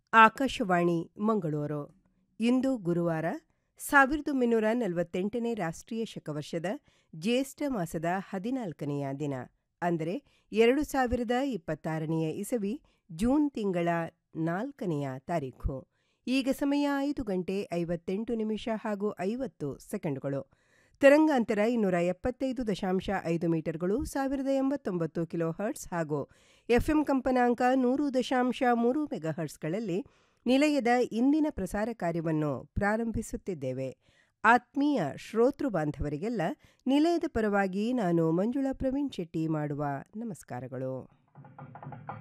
ಆಕಾಶವಾಣಿ ಮಂಗಳೂರು ಇಂದು ಗುರುವಾರ ಸಾವಿರದ ಒಂಬೈನೂರ ನಲವತ್ತೆಂಟನೇ ರಾಷ್ಟ್ರೀಯ ಶಕವರ್ಷದ ಜ್ಯೇಷ್ಠ ಮಾಸದ ಹದಿನಾಲ್ಕನೆಯ ದಿನ ಅಂದರೆ ಎರಡು ಸಾವಿರದ ಇಪ್ಪತ್ತಾರನೆಯ ಇಸವಿ ಜೂನ್ ತಿಂಗಳ ನಾಲ್ಕನೆಯ ತಾರೀಖು ಈಗ ಸಮಯ ಐದು ಗಂಟೆ ಐವತ್ತೆಂಟು ನಿಮಿಷ ಹಾಗೂ ಐವತ್ತು ಸೆಕೆಂಡುಗಳು ತರಂಗಾಂತರ ಇನ್ನೂರ ಎಪ್ಪತ್ತೈದು ದಶಾಂಶ ಐದು ಮೀಟರ್ಗಳು ಸಾವಿರದ ಎಂಬತ್ತೊಂಬತ್ತು ಕಿಲೋ ಹರ್ಟ್ಸ್ ಹಾಗೂ ಎಫ್ಎಂ ಕಂಪನಾಂಕ ನೂರು ದಶಾಂಶ ಮೂರು ಮೆಗಾಹರ್ಟ್ಸ್ಗಳಲ್ಲಿ ನಿಲಯದ ಇಂದಿನ ಪ್ರಸಾರ ಕಾರ್ಯವನ್ನು ಪ್ರಾರಂಭಿಸುತ್ತಿದ್ದೇವೆ ಆತ್ಮೀಯ ಶ್ರೋತೃ ಬಾಂಧವರಿಗೆಲ್ಲ ನಿಲಯದ ಪರವಾಗಿ ನಾನು ಮಂಜುಳಾ ಪ್ರವೀಣ್ ಶೆಟ್ಟಿ ಮಾಡುವ ನಮಸ್ಕಾರಗಳು